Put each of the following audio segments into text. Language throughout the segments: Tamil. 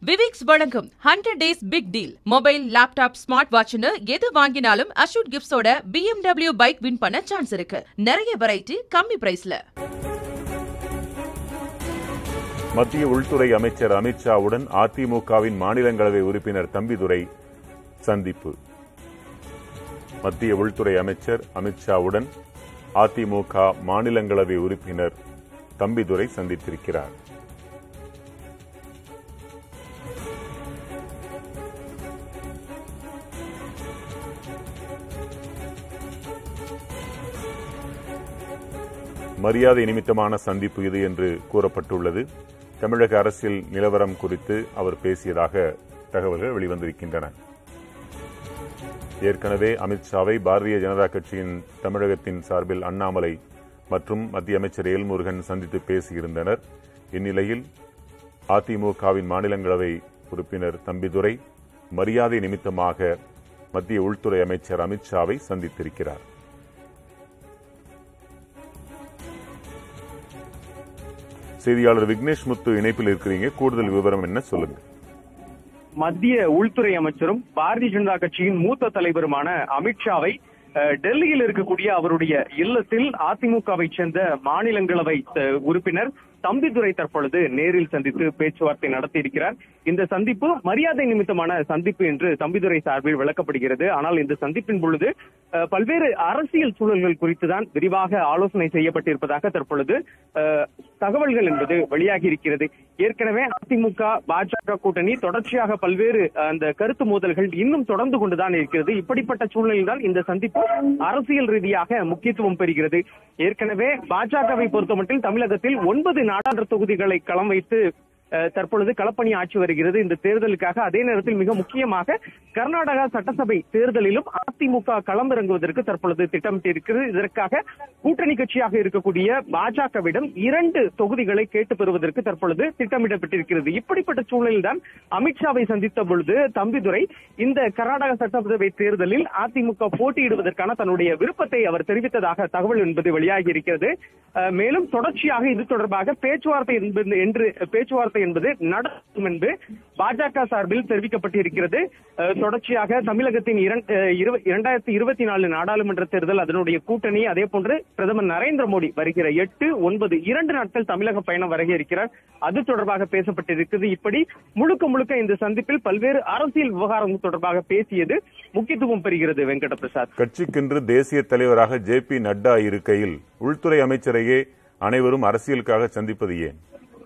விவிக்ஸ் வழங்கும் hundred days big deal mobile laptop smart வாட்ச்னு எது வாங்கினாலும் அஷூட் கிஃப்ட்ஸோட BMW பைக் வின் பண்ண சான்ஸ் இருக்கு நிறைய வெரைட்டி கம்மி பிரைஸ்ல மத்திய உள்துறை அமைச்சர் அமித்ஷாவுடன் அதிமுகவின் மாநிலங்களவை உறுப்பினர் தம்பிதுரை சந்திப்பு மத்திய உள்துறை அமைச்சர் அமித்ஷாவுடன் அதிமுக மாநிலங்களவை உறுப்பினர் தம்பிதுரை சந்தித்திருக்கிறார் மரியாதை நிமித்தமான சந்திப்பு இது என்று கூறப்பட்டுள்ளது தமிழக அரசியல் நிலவரம் குறித்து அவர் பேசியதாக தகவல்கள் வெளிவந்திருக்கின்றன ஏற்கனவே அமித்ஷாவை பாரதிய ஜனதா கட்சியின் தமிழகத்தின் சார்பில் அண்ணாமலை மற்றும் மத்திய அமைச்சர் எல்முருகன் சந்தித்து பேசியிருந்தனர் இந்நிலையில் அதிமுகவின் மாநிலங்களவை உறுப்பினர் தம்பிதுரை மரியாதை நிமித்தமாக மத்திய உள்துறை அமைச்சர் அமித்ஷாவை சந்தித்திருக்கிறார் செய்தியாளர் விக்னேஷ் முத்து இணைப்பில் இருக்கிறீங்க கூடுதல் விவரம் என்ன சொல்லுங்க மத்திய உள்துறை அமைச்சரும் பாரதிய ஜனதா கட்சியின் மூத்த தலைவருமான அமித்ஷாவை அஹ், டெல்லியில் இருக்கக்கூடிய அவருடைய இல்லத்தில் அதிமுகவை சேர்ந்த மாநிலங்களவை அஹ், உறுப்பினர் தம்பிதுரை தற்பொழுது நேரில் சந்தித்து பேச்சுவார்த்தை நடத்தியிருக்கிறார் இந்த சந்திப்பு மரியாதை நிமித்தமான சந்திப்பு என்று தம்பிதுரை சார்பில் விளக்கப்படுகிறது ஆனால் இந்த சந்திப்பின் பொழுது அஹ், பல்வேறு அரசியல் சூழல்கள் குறித்துதான் விரிவாக ஆலோசனை செய்யப்பட்டிருப்பதாக தற்பொழுது அஹ், தகவல்கள் என்பது வெளியாகி இருக்கிறது ஏற்கனவே அதிமுக பாஜக கூட்டணி தொடர்ச்சியாக பல்வேறு அஹ், அந்த கருத்து மோதல்கள் இன்னும் தொடர்ந்து கொண்டுதான் இருக்கிறது இப்படிப்பட்ட சூழ்நிலையில் தான் இந்த சந்திப்பு அரசியல் ரீதியாக முக்கியத்துவம் பெறுகிறது ஏற்கனவே பாஜகவை பொறுத்தமட்டில் தமிழகத்தில் ஒன்பது நாடாளுமன்ற தொகுதிகளை களம் வைத்து அஹ், தற்பொழுது களப்பணி ஆட்சி வருகிறது இந்த தேர்தலுக்காக அதே நேரத்தில் மிக முக்கியமாக கர்நாடகா சட்டசபை தேர்தலிலும் அதிமுக களமிறங்குவதற்கு தற்பொழுது திட்டமிட்டிருக்கிறது இதற்காக கூட்டணி கட்சியாக இருக்கக்கூடிய பாஜகவிடம் இரண்டு தொகுதிகளை கேட்டு பெறுவதற்கு தற்பொழுது திட்டமிடப்பட்டிருக்கிறது இப்படிப்பட்ட சூழலில் தான் அமித்ஷாவை சந்தித்த பொழுது தம்பிதுரை இந்த கர்நாடக சட்டசபை தேர்தலில் அதிமுக போட்டியிடுவதற்கான தன்னுடைய விருப்பத்தை அவர் தெரிவித்ததாக தகவல் என்பது வெளியாகி இருக்கிறது அஹ், மேலும் தொடர்ச்சியாக இது தொடர்பாக பேச்சுவார்த்தை என்பது என்று பேச்சுவார்த்தை என்பது நடக்கும் என்று பாஜக சார்பில் தெரிவிக்கப்பட்டிருக்கிறது அஹ், தொடர்ச்சியாக தமிழகத்தின் இரண்- அஹ், இரு- இரண்டாயிரத்தி இருபத்தி நாலு நாடாளுமன்ற தேர்தல் அதனுடைய கூட்டணி அதே போன்று பிரதமர் நரேந்திர மோடி வருகிற எட்டு ஒன்பது இரண்டு நாட்கள் தமிழக பயணம் வருக இருக்கிறார் அது தொடர்பாக பேசப்பட்டிருக்கிறது இப்படி முழுக்க முழுக்க இந்த சந்திப்பில் பல்வேறு அரசியல் விவகாரங்கள் தொடர்பாக பேசியது முக்கியத்துவம் பெறுகிறது வெங்கட பிரசாத் கட்சிக்கென்று தேசிய தலைவராக ஜே பி நட்டா இருக்கையில் உள்துறை அமைச்சரையே அனைவரும் அரசியலுக்காக சந்திப்பது ஏன்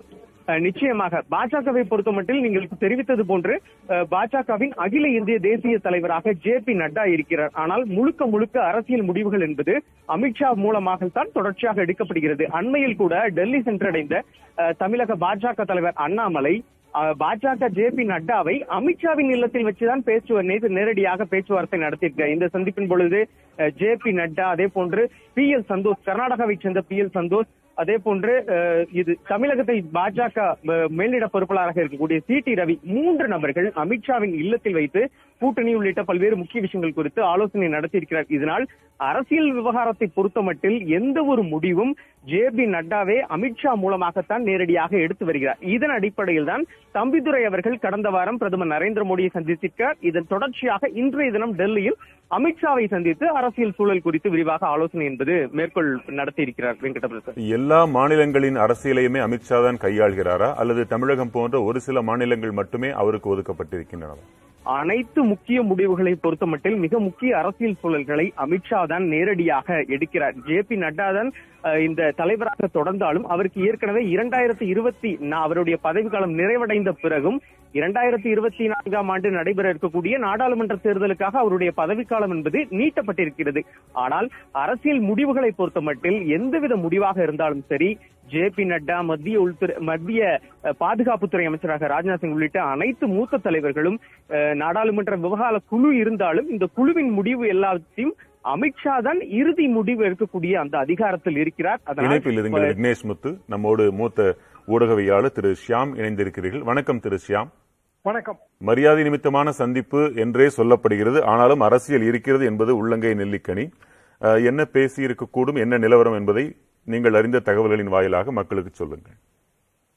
அஹ் நிச்சயமாக பாஜகவை பொறுத்தமட்டில் நீங்கள் தெரிவித்தது போன்று அஹ், பாஜகவின் அகில இந்திய தேசிய தலைவராக ஜே பி நட்டா இருக்கிறார் ஆனால் முழுக்க முழுக்க அரசியல் முடிவுகள் என்பது அமித்ஷா மூலமாகத்தான் தொடர்ச்சியாக எடுக்கப்படுகிறது அண்மையில் கூட டெல்லி சென்றடைந்த அஹ், தமிழக பாஜக தலைவர் அண்ணாமலை அஹ், பாஜக ஜே பி நட்டாவை அமித்ஷாவின் இல்லத்தில் வச்சுதான் பேச்சு நேற்று நேரடியாக பேச்சுவார்த்தை நடத்தியிருக்க இந்த சந்திப்பின் பொழுது ஜே பி நட்டா அதே போன்று பி எல் சந்தோஷ் கர்நாடகாவைச் சேர்ந்த பி எல் சந்தோஷ் அதே போன்று அஹ், இது தமிழகத்தை பாஜக அஹ், மேல்நிட பொறுப்பாளராக இருக்கக்கூடிய சி டி ரவி மூன்று நபர்கள் அமித்ஷாவின் இல்லத்தில் வைத்து கூட்டணி உள்ளிட்ட பல்வேறு முக்கிய விஷயங்கள் குறித்து ஆலோசனை நடத்தியிருக்கிறார் இதனால் அரசியல் விவகாரத்தை பொறுத்தமட்டில் எந்த ஒரு முடிவும் ஜே பி நட்டாவே அமித்ஷா மூலமாகத்தான் நேரடியாக எடுத்து வருகிறார் இதன் அடிப்படையில் தான் தம்பிதுரை அவர்கள் கடந்த வாரம் பிரதமர் நரேந்திர மோடியை சந்தித்திருக்கிறார் இதன் தொடர்ச்சியாக இன்றைய தினம் டெல்லியில் அமித்ஷாவை சந்தித்து அரசியல் சூழல் குறித்து விரிவாக ஆலோசனை என்பது மேற்கொள் நடத்தியிருக்கிறார் வெங்கடபிரசாத் எல்லா மாநிலங்களின் அரசியலையுமே அமித்ஷா தான் கையாள்கிறாரா அல்லது தமிழகம் போன்ற ஒரு சில மாநிலங்கள் மட்டுமே அவருக்கு ஒதுக்கப்பட்டிருக்கின்றன அனைத்து முக்கிய முடிவுகளை பொறுத்தமட்டில் மிக முக்கிய அரசியல் சூழல்களை அமித்ஷா தான் நேரடியாக எடுக்கிறார் ஜே பி நட்டா தான் அஹ், இந்த தலைவராக தொடர்ந்தாலும் அவருக்கு ஏற்கனவே இரண்டாயிரத்தி இருபத்தி அவருடைய பதவிக்காலம் நிறைவடைந்த பிறகும் இரண்டாயிரத்தி இருபத்தி நான்காம் ஆண்டு நடைபெற இருக்கக்கூடிய நாடாளுமன்ற தேர்தலுக்காக அவருடைய பதவிக்காலம் என்பது நீட்டப்பட்டிருக்கிறது ஆனால் அரசியல் முடிவுகளை பொறுத்தமட்டில் எந்தவித முடிவாக இருந்தாலும் சரி ஜே பி நட்டா மத்திய உள்துறை மத்திய அஹ், பாதுகாப்புத்துறை அமைச்சராக ராஜ்நாத் சிங் உள்ளிட்ட அனைத்து மூத்த தலைவர்களும் அஹ், நாடாளுமன்ற விவகார குழு இருந்தாலும் இந்த குழுவின் முடிவு எல்லாத்தையும் அமித்ஷா தான் இறுதி முடிவு எடுக்கக்கூடிய அந்த அதிகாரத்தில் இருக்கிறார் இணைப்பில் இருங்கள் விக்னேஷ் முத்து நம்மோடு மூத்த ஊடகவியாளர் திரு ஷியாம் இணைந்திருக்கிறீர்கள் வணக்கம் திரு ஷியாம் வணக்கம் மரியாதை நிமித்தமான சந்திப்பு என்றே சொல்லப்படுகிறது ஆனாலும் அரசியல் இருக்கிறது என்பது உள்ளங்கை நெல்லிக்கனி அஹ், என்ன பேசி இருக்கக்கூடும் என்ன நிலவரம் என்பதை நீங்கள் அறிந்த தகவல்களின் வாயிலாக மக்களுக்கு சொல்லுங்கள்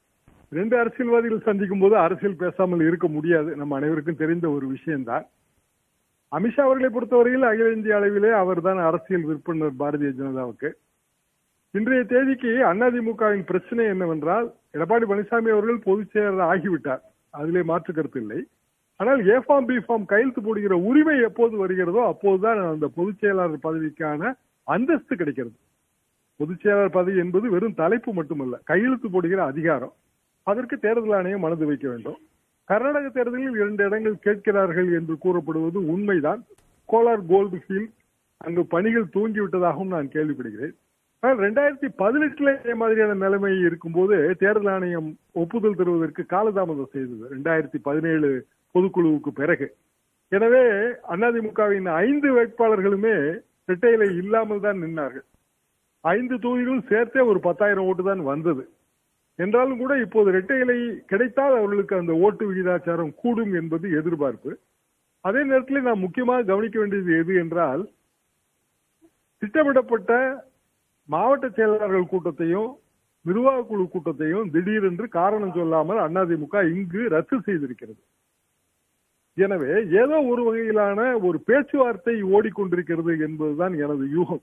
ரெண்டு அரசியல்வாதிகள் சந்திக்கும் போது அரசியல் பேசாமல் இருக்க முடியாது நம்ம அனைவருக்கும் தெரிந்த ஒரு விஷயம்தான் அமித்ஷா அவர்களை பொறுத்தவரையில் அகில இந்திய அளவிலே அவர்தான் அரசியல் விற்பனர் பாரதிய ஜனதாவுக்கு இன்றைய தேதிக்கு அதிமுகவின் பிரச்சனை என்னவென்றால் எடப்பாடி பழனிசாமி அவர்கள் பொதுச் செயலர் ஆகிவிட்டார் அதிலே மாற்று கருத்து இல்லை ஆனால் ஏ ஃபார்ம் பி ஃபார்ம் கையெழுத்து போடுகிற உரிமை எப்போது வருகிறதோ அப்போதுதான் அந்த பொதுச் செயலாளர் பதவிக்கான அந்தஸ்து கிடைக்கிறது பொதுச் செயலாளர் பதவி என்பது வெறும் தலைப்பு மட்டுமல்ல கையெழுத்து போடுகிற அதிகாரம் அதற்கு தேர்தல் ஆணையம் மனது வைக்க வேண்டும் கர்நாடக தேர்தலில் இரண்டு இடங்கள் கேட்கிறார்கள் என்று கூறப்படுவது உண்மைதான் கோலார் கோல்டு ஃபீல்ட் அங்கு பணிகள் தூங்கிவிட்டதாகவும் நான் கேள்விப்படுகிறேன் ஆனால் ரெண்டாயிரத்தி பதினெட்டுல இதே மாதிரியான நிலைமை இருக்கும்போது தேர்தல் ஆணையம் ஒப்புதல் தருவதற்கு காலதாமதம் செய்தது ரெண்டாயிரத்தி பதினேழு பொதுக்குழுவுக்கு பிறகு எனவே அதிமுகவின் ஐந்து வேட்பாளர்களுமே இரட்டையிலை இல்லாமல் தான் நின்றார்கள் ஐந்து தொகுதிகளும் சேர்த்தே ஒரு பத்தாயிரம் ஓட்டு தான் வந்தது என்றாலும் கூட இப்போது இரட்டை இலை கிடைத்தால் அவர்களுக்கு அந்த ஓட்டு விகிதாச்சாரம் கூடும் என்பது எதிர்பார்ப்பு அதே நேரத்தில் நாம் முக்கியமாக கவனிக்க வேண்டியது எது என்றால் திட்டமிடப்பட்ட மாவட்ட செயலாளர்கள் கூட்டத்தையும் நிர்வாக குழு கூட்டத்தையும் திடீரென்று காரணம் சொல்லாமல் அதிமுக இங்கு ரத்து செய்திருக்கிறது எனவே ஏதோ ஒரு வகையிலான ஒரு பேச்சுவார்த்தை ஓடிக்கொண்டிருக்கிறது என்பதுதான் எனது யூகம்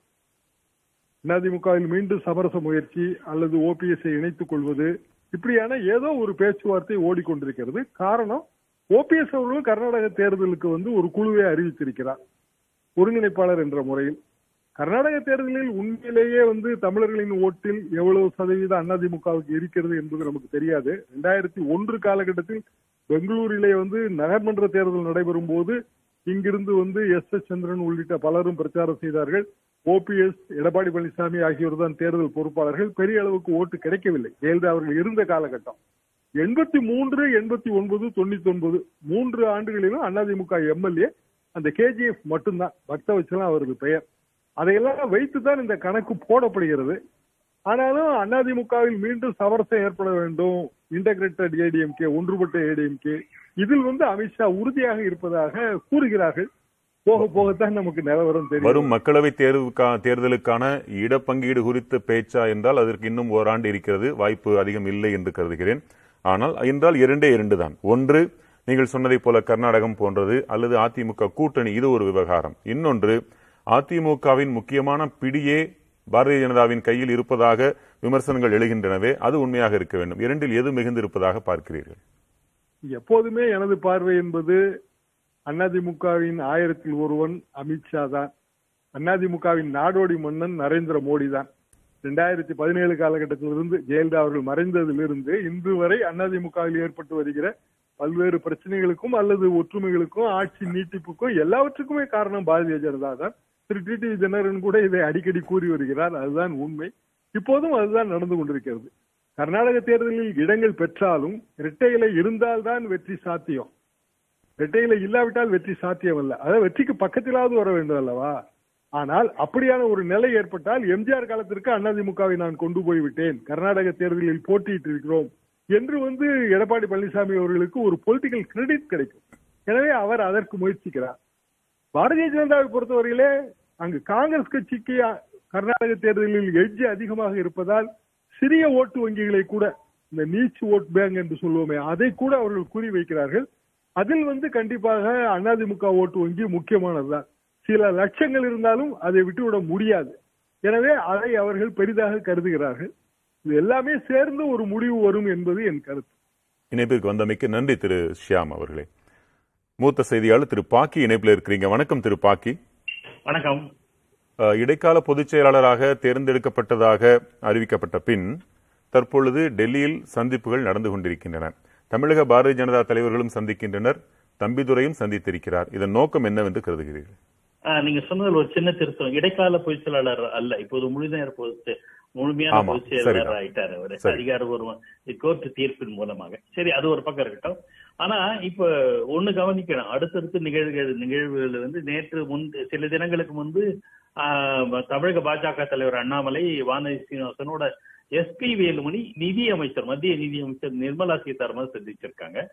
அதிமுகவில் மீண்டும் சமரச முயற்சி அல்லது ஓபிஎஸ்ஐ இணைத்துக் கொள்வது இப்படியான ஏதோ ஒரு பேச்சுவார்த்தை ஓடிக்கொண்டிருக்கிறது காரணம் ஓபிஎஸ் அவர்களும் கர்நாடக தேர்தலுக்கு வந்து ஒரு குழுவை அறிவித்திருக்கிறார் ஒருங்கிணைப்பாளர் என்ற முறையில் கர்நாடக தேர்தலில் உண்மையிலேயே வந்து தமிழர்களின் ஓட்டில் எவ்வளவு சதவீதம் அதிமுகவுக்கு இருக்கிறது என்பது நமக்கு தெரியாது ரெண்டாயிரத்தி ஒன்று காலகட்டத்தில் பெங்களூரிலே வந்து நகர்மன்ற தேர்தல் நடைபெறும் போது இங்கிருந்து வந்து எஸ் எஸ் சந்திரன் உள்ளிட்ட பலரும் பிரச்சாரம் செய்தார்கள் ஓபிஎஸ் எடப்பாடி பழனிசாமி ஆகியோர் தான் தேர்தல் பொறுப்பாளர்கள் பெரிய அளவுக்கு ஓட்டு கிடைக்கவில்லை ஜெயலலிதா அவர்கள் இருந்த காலகட்டம் எண்பத்தி மூன்று எண்பத்தி ஒன்பது தொண்ணூத்தி ஒன்பது மூன்று ஆண்டுகளிலும் அதிமுக எம்எல்ஏ அந்த கேஜிஎஃப் மட்டும்தான் பக்தவச்சலம் அவரது பெயர் அதையெல்லாம் வைத்துதான் இந்த கணக்கு போடப்படுகிறது ஆனாலும் அதிமுகவில் மீண்டும் சமரசம் ஏற்பட வேண்டும் இன்டகிரேட்டட் ஏடிஎம்கே ஒன்றுபட்ட ஏடிஎம்கே இதில் வந்து அமித்ஷா உறுதியாக இருப்பதாக கூறுகிறார்கள் போக போகத்தான் நமக்கு நிலவரம் தெரியும் வரும் மக்களவை தேர்வுக்கா- தேர்தலுக்கான இடப்பங்கீடு குறித்த பேச்சா என்றால் அதற்கு இன்னும் ஓராண்டு இருக்கிறது வாய்ப்பு அதிகம் இல்லை என்று கருதுகிறேன் ஆனால் என்றால் இரண்டே இரண்டு தான் ஒன்று நீங்கள் சொன்னதைப் போல கர்நாடகம் போன்றது அல்லது அதிமுக கூட்டணி இது ஒரு விவகாரம் இன்னொன்று அதிமுகவின் முக்கியமான பிடியே பாரதிய ஜனதாவின் கையில் இருப்பதாக விமர்சனங்கள் எழுகின்றனவே அது உண்மையாக இருக்க வேண்டும் இரண்டில் எது மிகுந்திருப்பதாக பார்க்கிறீர்கள் எப்போதுமே எனது பார்வை என்பது அதிமுகவின் ஆயிரத்தில் ஒருவன் அமித்ஷா தான் அதிமுகவின் நாடோடி மன்னன் நரேந்திர மோடி தான் ரெண்டாயிரத்தி பதினேழு காலகட்டத்திலிருந்து ஜெயலலிதா அவர்கள் மறைந்ததிலிருந்து இன்று வரை அதிமுகவில் ஏற்பட்டு வருகிற பல்வேறு பிரச்சனைகளுக்கும் அல்லது ஒற்றுமைகளுக்கும் ஆட்சி நீட்டிப்புக்கும் எல்லாவற்றுக்குமே காரணம் பாரதிய ஜனதா தான் திரு டி டி தினகரன் கூட இதை அடிக்கடி கூறி வருகிறார் அதுதான் உண்மை இப்போதும் அதுதான் நடந்து கொண்டிருக்கிறது கர்நாடக தேர்தலில் இடங்கள் பெற்றாலும் இரட்டை இலை இருந்தால்தான் வெற்றி சாத்தியம் இரட்டை இலை இல்லாவிட்டால் வெற்றி சாத்தியம் அல்ல அதாவது வெற்றிக்கு பக்கத்திலாவது வர வேண்டும் அல்லவா ஆனால் அப்படியான ஒரு நிலை ஏற்பட்டால் எம்ஜிஆர் காலத்திற்கு அதிமுகவை நான் கொண்டு போய் விட்டேன் கர்நாடக தேர்தலில் போட்டியிட்டு இருக்கிறோம் என்று வந்து எடப்பாடி பழனிசாமி அவர்களுக்கு ஒரு பொலிட்டிக்கல் கிரெடிட் கிடைக்கும் எனவே அவர் அதற்கு முயற்சிக்கிறார் பாரதிய ஜனதாவை பொறுத்தவரையிலே அங்கு காங்கிரஸ் கட்சிக்கு அ- கர்நாடக தேர்தலில் எட்ஜ் அதிகமாக இருப்பதால் சிறிய ஓட்டு வங்கிகளை கூட இந்த நீச் ஓட் பேங்க் என்று சொல்லுவோமே அதை கூட அவர்கள் குறி வைக்கிறார்கள் அதில் வந்து கண்டிப்பாக அதிமுக ஓட்டு வங்கி முக்கியமானதுதான் சில லட்சங்கள் இருந்தாலும் அதை விட்டுவிட முடியாது எனவே அதை அவர்கள் பெரிதாக கருதுகிறார்கள் இது எல்லாமே சேர்ந்து ஒரு முடிவு வரும் என்பது என் கருத்து இணைப்பிற்கு வந்தமைக்கு நன்றி திரு ஷியாம் அவர்களே மூத்த செய்தியாளர் திரு பாக்கி இணைப்பில் இருக்கிறீங்க வணக்கம் திரு பாக்கி வணக்கம் அஹ், இடைக்கால பொதுச் செயலாளராக தேர்ந்தெடுக்கப்பட்டதாக அறிவிக்கப்பட்ட பின் தற்பொழுது டெல்லியில் சந்திப்புகள் நடந்து கொண்டிருக்கின்றன தமிழக பாரதிய ஜனதா தலைவர்களும் சந்திக்கின்றனர் தம்பிதுரையும் சந்தித்திருக்கிறார் இதன் நோக்கம் என்னவென்று கருதுகிறீர்கள் ஆஹ் நீங்க சொன்னதுல ஒரு சின்ன திருத்தம் இடைக்கால பொதுச் செயலாளர் அல்ல இப்போது முழுநேர பொது முழுமையான ஆமா, பொதுச் செயலாளர் சரிதான். ஆயிட்டாரு அவரு சரி. அதிகாரபூர்வ கோர்ட் தீர்ப்பின் மூலமாக சரி அது ஒரு பக்கம் இருக்கட்டும் ஆனா இப்ப ஒண்ணு கவனிக்கணும் அடுத்தடுத்து நிகழ்வுகள் நிகழ்வுகள் வந்து நேற்று முன்பு சில தினங்களுக்கு முன்பு ஆஹ், தமிழக பாஜக தலைவர் அண்ணாமலை வானதி சீனிவாசனோட எஸ்பி வேலுமணி நிதி அமைச்சர் மத்திய நிதி அமைச்சர் நிர்மலா சீதாராமன் சந்திச்சிருக்காங்க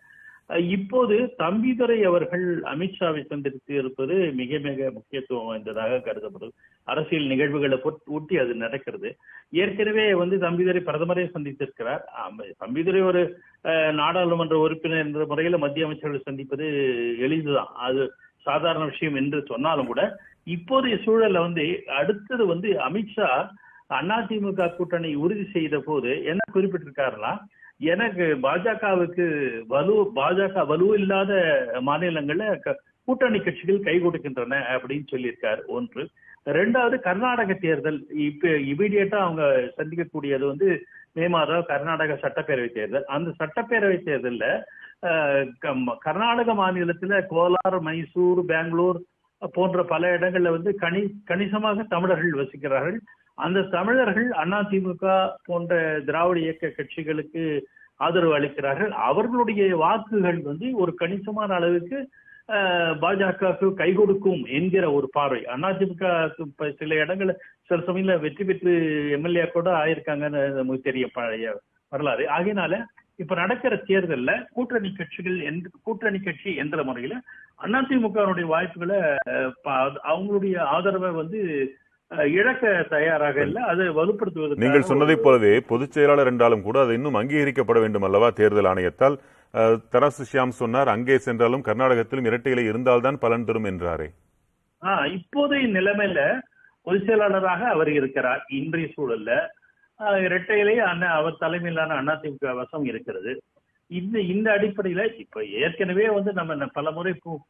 அஹ் இப்போது தம்பிதுரை அவர்கள் அமித்ஷாவை சந்தித்து இருப்பது மிக மிக முக்கியத்துவம் வாய்ந்ததாக கருதப்படுது அரசியல் நிகழ்வுகளை பொட்- ஒட்டி அது நடக்கிறது ஏற்கனவே வந்து தம்பிதுரை பிரதமரை சந்தித்திருக்கிறார் ஆம, தம்பிதுரை ஒரு அஹ், நாடாளுமன்ற உறுப்பினர் என்ற முறையில மத்திய அமைச்சர்களை சந்திப்பது எளிதுதான் அது சாதாரண விஷயம் என்று சொன்னாலும் கூட இப்போதைய சூழல்ல வந்து அடுத்தது வந்து அமித்ஷா அதிமுக கூட்டணி உறுதி செய்த போது என்ன குறிப்பிட்டிருக்காருன்னா எனக்கு பாஜகவுக்கு வலு பாஜக வலு இல்லாத மாநிலங்கள்ல க- கூட்டணி கட்சிகள் கை கொடுக்கின்றன அப்படின்னு சொல்லியிருக்காரு ஒன்று ரெண்டாவது கர்நாடக தேர்தல் இப்ப இமீடியட்டா அவங்க சந்திக்கக்கூடியது வந்து மே மாதம் கர்நாடக சட்டப்பேரவை தேர்தல் அந்த சட்டப்பேரவை தேர்தல்ல அஹ், கம்- கர்நாடக மாநிலத்துல கோலார் மைசூர் பெங்களூர் போன்ற பல இடங்கள்ல வந்து கணி கணிசமாக தமிழர்கள் வசிக்கிறார்கள் அந்த தமிழர்கள் அதிமுக போன்ற திராவிட இயக்க கட்சிகளுக்கு ஆதரவு அளிக்கிறார்கள் அவர்களுடைய வாக்குகள் வந்து ஒரு கணிசமான அளவுக்கு அஹ், பாஜகவுக்கு கை கொடுக்கும் என்கிற ஒரு பார்வை அதிமுக இப்ப சில இடங்கள்ல சில சமயத்துல வெற்றி பெற்று எம்எல்ஏ கூட ஆயிருக்காங்கன்னு நமக்கு தெரியும் பழைய வரலாறு ஆகையினால இப்ப நடக்கிற தேர்தல்ல கூட்டணி கட்சிகள் எந்த கூட்டணி கட்சி என்ற முறையில அதிமுகவுடைய வாய்ப்புகளை அஹ், ப- அவங்களுடைய ஆதரவை வந்து அஹ், இழக்க தயாராக இல்ல அதை வலுப்படுத்துவதற்கு நீங்கள் சொன்னதைப் போலவே பொதுச் செயலாளர் என்றாலும் கூட அது இன்னும் அங்கீகரிக்கப்பட வேண்டும் அல்லவா தேர்தல் ஆணையத்தால் அஹ், தராசு ஷியாம் சொன்னார் அங்கே சென்றாலும் கர்நாடகத்திலும் இரட்டை இலை இருந்தால்தான் பலன் தரும் என்றாரே ஆஹ் இப்போதைய நிலைமையில பொதுச் செயலாளராக அவர் இருக்கிறார் இன்றைய சூழல்ல ஆஹ் இரட்டையிலே அண்ணா அவர் தலைமையிலான அதிமுக வசம் இருக்கிறது இந்த இந்த அடிப்படையில இப்ப ஏற்கனவே வந்து நம்ம பல முறை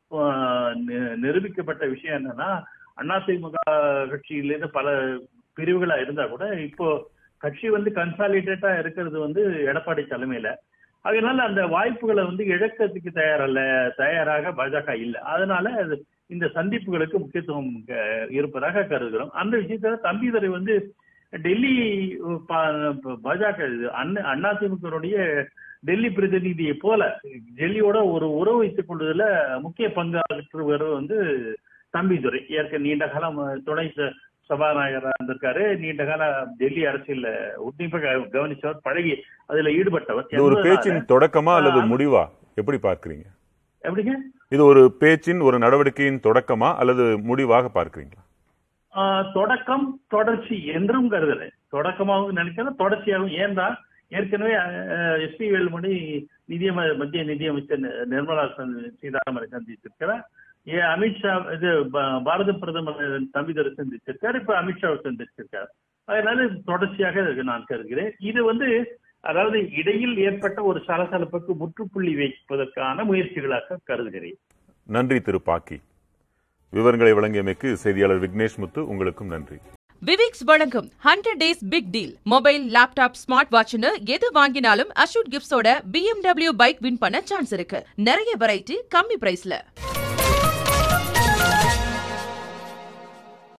நிரூபிக்கப்பட்ட விஷயம் என்னன்னா அதிமுக கட்சியிலிருந்து பல பிரிவுகளா இருந்தா கூட இப்போ கட்சி வந்து கன்சாலிடேட்டா இருக்கிறது வந்து எடப்பாடி தலைமையில அதனால அந்த வாய்ப்புகளை வந்து இழக்கிறதுக்கு தயாரல்ல தயாராக பாஜக இல்லை அதனால அது இந்த சந்திப்புகளுக்கு முக்கியத்துவம் அஹ், இருப்பதாக கருதுகிறோம் அந்த விஷயத்துல தம்பிதுரை வந்து டெல்லி பா- பாஜக இது அண்ணா அதிமுகவுடைய டெல்லி பிரதிநிதியை போல டெல்லியோட ஒரு உறவு வைத்துக் கொள்வதில் முக்கிய பங்காற்றுவர் வந்து தம்பிதுரை ஏற்க நீண்ட காலம் துணை ச- சபாநாயகராக இருந்திருக்காரு நீண்ட கால டெல்லி அரசியல்ல உன்னிப்பாக கவனிச்சவர் பழகி அதுல ஈடுபட்டவர் இது ஒரு என்பதனால- பேச்சின் தொடக்கமா அல்லது ஆ. முடிவா எப்படி பார்க்கிறீங்க எப்படிங்க இது ஒரு பேச்சின் ஒரு நடவடிக்கையின் தொடக்கமா அல்லது முடிவாக பார்க்கிறீங்களா ஆஹ் தொடக்கம் தொடர்ச்சி என்றும் கருதலை தொடக்கமாகவும் நினைக்கிறேன் தொடர்ச்சியாகவும் ஏன்டா ஏற்கனவே எஸ் பி வேலுமணி நிதியம மத்திய நிதியமைச்சர் நி- நிர்மலா சந்தி- சீதாராமனை சந்தித்திருக்கிறார் ஏ அமித்ஷா இது பா- பாரத பிரதமர் தம்பிதரை சந்திச்சிருக்காரு இப்ப அமித்ஷாவை சந்திச்சிருக்காரு அதனால இது தொடர்ச்சியாக இருக்கு நான் கருதுகிறேன் இது வந்து அதாவது இடையில் ஏற்பட்ட ஒரு சலசலப்புக்கு முற்றுப்புள்ளி வைப்பதற்கான முயற்சிகளாக கருதுகிறேன் நன்றி திரு பாக்கி விவரங்களை வழங்கியமைக்கு செய்தியாளர் விக்னேஷ் முத்து உங்களுக்கும் நன்றி விவிக்ஸ் வழங்கும் hundred days big deal mobile laptop smart வாட்ச்னு எது வாங்கினாலும் அஷூட் கிஃப்ட்ஸோட BMW பைக் வின் பண்ண சான்ஸ் இருக்கு நிறைய வெரைட்டி கம்மி பிரைஸ்ல